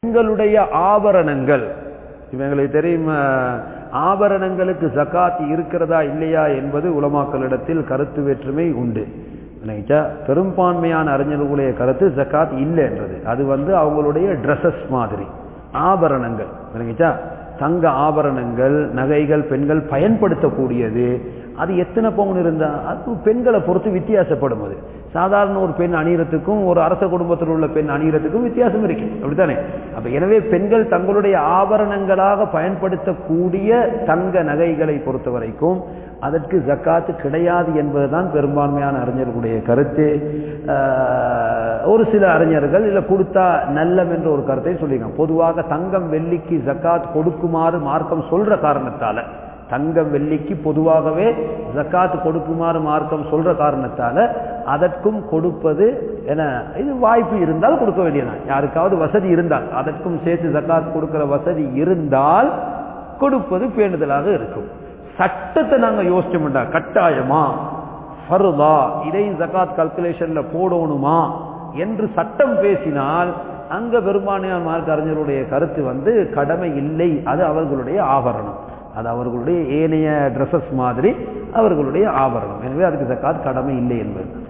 பெண்களுடைய ஆபரணங்கள் இவங்களுக்கு தெரியும் அஹ், ஆபரணங்களுக்கு ஜகாத் இருக்கிறதா இல்லையா என்பது உலமாக்களிடத்தில் கருத்து வேற்றுமை உண்டு நினைச்சா பெரும்பான்மையான அறிஞர்களுடைய கருத்து ஜகாத் இல்லைன்றது அது வந்து அவங்களுடைய ட்ரெஸ்ஸஸ் மாதிரி ஆபரணங்கள் விளங்கிச்சா தங்க ஆபரணங்கள் நகைகள் பெண்கள் பயன்படுத்தக்கூடியது அது எத்தனை பவுன் இருந்தா அது பெண்களை பொறுத்து வித்தியாசப்படும் அது சாதாரண ஒரு பெண் அணியறதுக்கும் ஒரு அரச குடும்பத்தில் உள்ள பெண் அணியறதுக்கும் வித்தியாசம் இருக்கு அப்படித்தானே அப்ப எனவே பெண்கள் தங்களுடைய ஆபரணங்களாக பயன்படுத்தக்கூடிய தங்க நகைகளை பொறுத்த வரைக்கும் அதற்கு ஜக்காத்து கிடையாது என்பதுதான் பெரும்பான்மையான அறிஞர்களுடைய கருத்து ஆஹ், ஒரு சில அறிஞர்கள் இல்ல கொடுத்தா நல்லம் என்ற ஒரு கருத்தை சொல்லியிருக்காங்க பொதுவாக தங்கம் வெள்ளிக்கு ஜக்காத் கொடுக்குமாறு மார்க்கம் சொல்ற காரணத்தால தங்கம் வெள்ளிக்கு பொதுவாகவே ஜக்காத் கொடுக்குமாறு மார்க்கம் சொல்ற காரணத்தால அதற்கும் கொடுப்பது என இது வாய்ப்பு இருந்தால் கொடுக்க வேண்டியதான் யாருக்காவது வசதி இருந்தால் அதற்கும் சேர்த்து ஜக்காத் கொடுக்கிற வசதி இருந்தால் கொடுப்பது பேணுதலாக இருக்கும் சட்டத்தை நாங்க யோசிச்சோம்டா கட்டாயமா ஃபர்தா இதையும் ஜகாத் கல்குலேஷன்ல போடணுமா என்று சட்டம் பேசினால் அங்க பெரும்பான்மையான மார்க்க அறிஞருடைய கருத்து வந்து கடமை இல்லை அது அவர்களுடைய ஆபரணம் அது அவர்களுடைய ஏனைய ட்ரெஸ்ஸஸ் மாதிரி அவர்களுடைய ஆபரணம் எனவே அதுக்கு ஜக்காத் கடமை இல்லை என்பது